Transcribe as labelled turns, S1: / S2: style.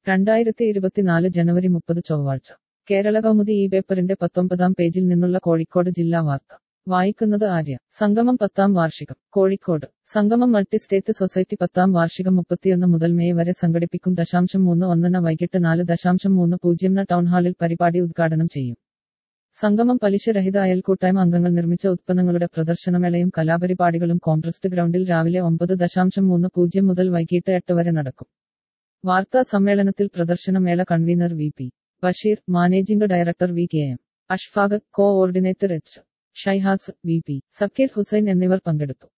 S1: രണ്ടായിരത്തി ഇരുപത്തിനാല് ജനുവരി മുപ്പത് ചൊവ്വാഴ്ച കേരള കൗമുദി ഈ പേപ്പറിന്റെ പത്തൊമ്പതാം പേജിൽ നിന്നുള്ള കോഴിക്കോട് ജില്ലാ വാർത്ത വായിക്കുന്നത് ആര്യ സംഗമം പത്താം വാർഷികം കോഴിക്കോട് സംഗമം മൾട്ടി സ്റ്റേറ്റ് സൊസൈറ്റി പത്താം വാർഷികം മുപ്പത്തിയൊന്ന് മുതൽ മെയ് വരെ സംഘടിപ്പിക്കും ദശാംശം മൂന്ന് ഒന്നിന് വൈകിട്ട് നാല് ദശാംശം മൂന്ന് പൂജ്യം ടൗൺ ഹാളിൽ പരിപാടി ഉദ്ഘാടനം ചെയ്യും സംഗമം പലിശരഹിത അയൽക്കൂട്ടായ്മ അംഗങ്ങൾ നിർമ്മിച്ച ഉത്പന്നങ്ങളുടെ പ്രദർശനമേളയും കലാപരിപാടികളും കോൺട്രസ്റ്റ് ഗ്രൗണ്ടിൽ രാവിലെ ഒമ്പത് ദശാംശം മൂന്ന് പൂജ്യം മുതൽ വൈകിട്ട് എട്ട് വരെ നടക്കും വാർത്താ സമ്മേളനത്തിൽ പ്രദർശനമേള convener V P Basheer managing director V K M Ashfaq coordinator H Shaihas V P Zakir Hussain എന്നിവർ പങ്കെടുത്തു